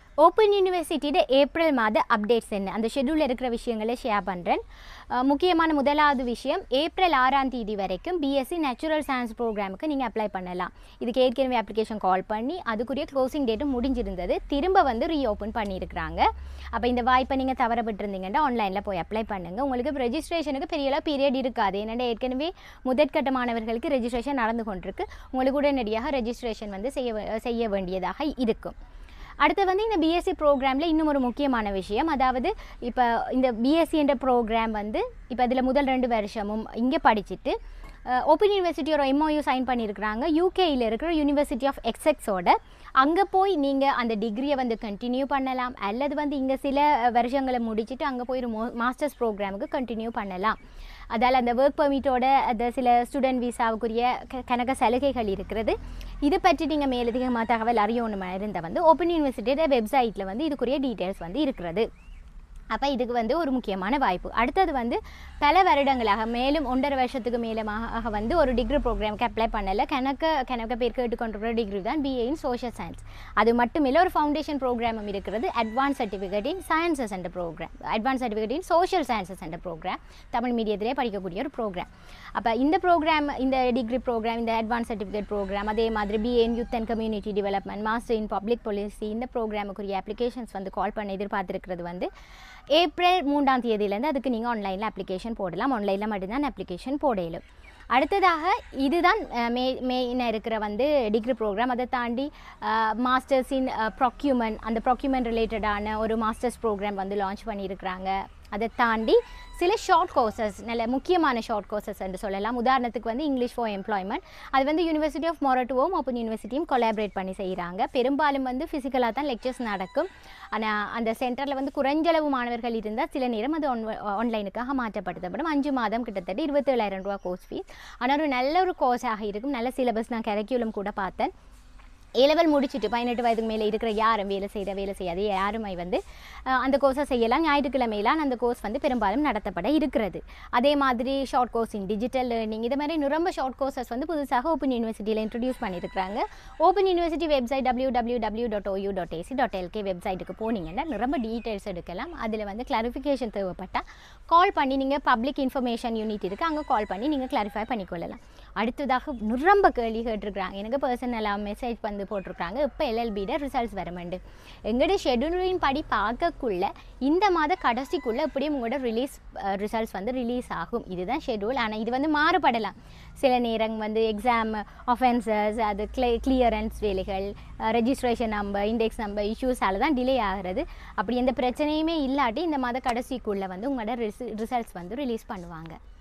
open யூனிவர்சிட்டியோட April மாத updates என்ன அந்த ஷெட்யூலில் இருக்கிற விஷயங்களை ஷேர் பண்ணுறேன் முக்கியமான முதலாவது விஷயம் ஏப்ரல் ஆறாம் தேதி வரைக்கும் பிஎஸ்சி நேச்சுரல் சயின்ஸ் ப்ரோக்ராமுக்கு நீங்கள் அப்ளை பண்ணலாம் இதுக்கு ஏற்கனவே அப்ளிகேஷன் கால் பண்ணி அதுக்குரிய க்ளோசிங் டேட்டும் முடிஞ்சிருந்தது திரும்ப வந்து ரீஓப்பன் பண்ணியிருக்கிறாங்க அப்போ இந்த வாய்ப்பை நீங்கள் தவறப்பட்டிருந்தீங்கன்னா ஆன்லைனில் போய் அப்ளை பண்ணுங்கள் உங்களுக்கு ரெஜிஸ்ட்ரேஷனுக்கு பெரிய அளவு பீரியட் இருக்காது ஏன்னா ஏற்கனவே முதற்கட்ட மாணவர்களுக்கு ரெஜிஸ்ட்ரேஷன் நடந்து கொண்டிருக்கு உங்களுக்கு உடனடியாக ரெஜிஸ்ட்ரேஷன் வந்து செய்ய வே- செய்ய வேண்டியதாக இருக்கும் அடுத்து வந்து இந்த பிஎஸ்சி ப்ரோக்ராமில் இன்னும் ஒரு முக்கியமான விஷயம் அதாவது இப்போ இந்த பிஎஸ்சி என்ற ப்ரோக்ராம் வந்து இப்போ இதில் முதல் ரெண்டு வருஷமும் இங்கே படிச்சுட்டு ஓப்பன் யூனிவர்சிட்டி ஒரு எம்ஓயு சைன் பண்ணியிருக்கிறாங்க யூகேயில் இருக்கிற யூனிவர்சிட்டி ஆஃப் எக்ஸெக்ஸோட அங்கே போய் நீங்கள் அந்த டிகிரியை வந்து கண்டினியூ பண்ணலாம் அல்லது வந்து இங்கே சில அஹ், வருஷங்களை முடிச்சுட்டு அங்கே போய் ஒரு மாஸ்டர்ஸ் ப்ரோக்ராமுக்கு கண்டினியூ பண்ணலாம் அதால் அந்த ஒர்க் பெர்மிட்டோட அந்த சில ஸ்டூடெண்ட் விசாவுக்குரிய க- கணக்க சலுகைகள் இருக்கிறது இது பற்றி நீங்கள் மேலதிகமாக தகவல் அறியணுமா இருந்த வந்து ஓப்பன் யூனிவர்சிட்டியோட வெப்சைட்டில் வந்து இதுக்குரிய டீட்டெயில்ஸ் வந்து இருக்கிறது அப்போ இதுக்கு வந்து ஒரு முக்கியமான வாய்ப்பு அடுத்தது வந்து பல வருடங்களாக மேலும் ஒன்றரை வருஷத்துக்கு மேலமாக வந்து ஒரு டிகிரி ப்ரோக்ராமுக்கு அப்ளை பண்ணல கணக்க கணக்க பேர் கேட்டுக்கொண்டிருக்கிற டிகிரி தான் பிஏ இன் சோஷியல் சயின்ஸ் அது மட்டும் இல்லை ஒரு ஃபவுண்டேஷன் ப்ரோக்ராமும் இருக்கிறது அட்வான்ஸ் சர்டிஃபிகேட் இன் சயின்சஸ் என்ற programme advance certificate in social sciences என்ற ப்ரோக்ராம் தமிழ் மீடியத்திலே படிக்கக்கூடிய ஒரு ப்ரோக்ராம் அப்போ இந்த ப்ரோக்ராம் இந்த டிகிரி ப்ரோக்ராம் இந்த அட்வான்ஸ் சர்டிஃபிகேட் ப்ரோக்ராம் அதே மாதிரி BA in youth and community development master in public policy இந்த ப்ரோக்ராமுக்குரிய அப்ளிகேஷன்ஸ் வந்து கால் பண்ண எதிர்பார்த்துருக்கிறது வந்து ஏப்ரல் மூன்றாம் தேதியிலேருந்து அதுக்கு நீங்கள் ஆன்லைனில் அப்ளிகேஷன் போடலாம் ஆன்லைனில் மட்டும்தான் அப்ளிகேஷன் போட இயலும் அடுத்ததாக இதுதான் அஹ், மே மெயினாக இருக்கிற வந்து டிகிரி ப்ரோக்ராம் அதை தாண்டி மாஸ்டர்ஸ் இன் ப்ரொக்யூமெண்ட் அந்த ப்ரொக்யூமெண்ட் ரிலேட்டடான ஒரு மாஸ்டர்ஸ் ப்ரோக்ராம் வந்து லான்ச் பண்ணியிருக்கிறாங்க அதை தாண்டி சில ஷார்ட் கோர்சஸ் நல்ல முக்கியமான ஷார்ட் கோர்சஸ் என்று சொல்லலாம் உதாரணத்துக்கு வந்து இங்கிலீஷ் ஃபார் எம்ப்ளாய்மெண்ட் அது வந்து யூனிவர்சிட்டி ஆஃப் மொரட்டுவும் ஓப்பன் யூனிவர்சிட்டியும் கொலாபரேட் பண்ணி செய்கிறாங்க பெரும்பாலும் வந்து ஃபிசிக்கலாக தான் லெக்சர்ஸ் நடக்கும் ஆனால் அந்த சென்டரில் வந்து குறைஞ்சளவு மாணவர்கள் இருந்தால் சில நேரம் அது ஆன்லைனுக்காக மாற்றப்படுத்தப்படும் அஞ்சு மாதம் கிட்டத்தட்ட இருபத்தேழாயிரம் ரூபா கோர்ஸ் ஃபீஸ் ஆனால் ஒரு நல்ல ஒரு கோர்ஸாக இருக்கும் நல்ல சிலபஸ் நான் கரிக்குலம் கூட பார்த்தேன் ஏ லெவல் முடிச்சுட்டு பதினெட்டு வயதுக்கு மேலே இருக்கிற யாரும் வேலை செய்கிற வேலை செய்யாத யாருமே வந்து அஹ், அந்த கோர்ஸை செய்யலாம் ஞாயிற்றுக்கிழமையிலாம் அந்த கோர்ஸ் வந்து பெரும்பாலும் நடத்தப்பட இருக்கிறது அதே மாதிரி short course in digital learning இது மாதிரி நிரம்ப ஷார்ட் கோர்சஸ் வந்து புதுசாக ஓப்பன் யூனிவர்சிட்டியில் இன்ட்ரடியூஸ் பண்ணியிருக்கிறாங்க open university website W W W dot OU dot AC dot LK வெப்சைட்டுக்கு போனீங்கன்னா நிரம்ப டீட்டெயில்ஸ் எடுக்கலாம் அதில் வந்து கிளாரிஃபிகேஷன் தேவைப்பட்டால் கால் பண்ணி நீங்கள் பப்ளிக் இன்ஃபர்மேஷன் யூனிட் இருக்குது அங்கே கால் பண்ணி நீங்கள் கிளாரிஃபை பண்ணிக்கொள்ளலாம் அடுத்ததாக நிரம்ப கேள்வி கேட்டிருக்கிறாங்க எனக்கு பர்சனலாக மெசேஜ் வந்து போட்டிருக்காங்க இப்போ எல்எல்பியோட ரிசல்ட்ஸ் வரமெண்டு எங்களோட ஷெட்யூலின் படி பார்க்கக்குள்ள இந்த மாத கடைசிக்குள்ளே எப்படியும் உங்களோட ரிலீஸ் ரிசல்ட்ஸ் வந்து ரிலீஸ் ஆகும் இதுதான் ஷெட்யூல் ஆனால் இது வந்து மாறுபடலாம் சில நேரம் வந்து எக்ஸாம் ஆஃபென்சஸ் அது கிளே கிளியரன்ஸ் வேலைகள் ரெஜிஸ்ட்ரேஷன் நம்பர் இண்டெக்ஸ் நம்பர் இஷ்யூஸால தான் டிலே ஆகிறது அப்படி எந்த பிரச்சனையுமே இல்லாட்டி இந்த மாத கடைசிக்குள்ளே வந்து உங்களோட ரிசல்ட்ஸ் வந்து ரிலீஸ் பண்ணுவாங்க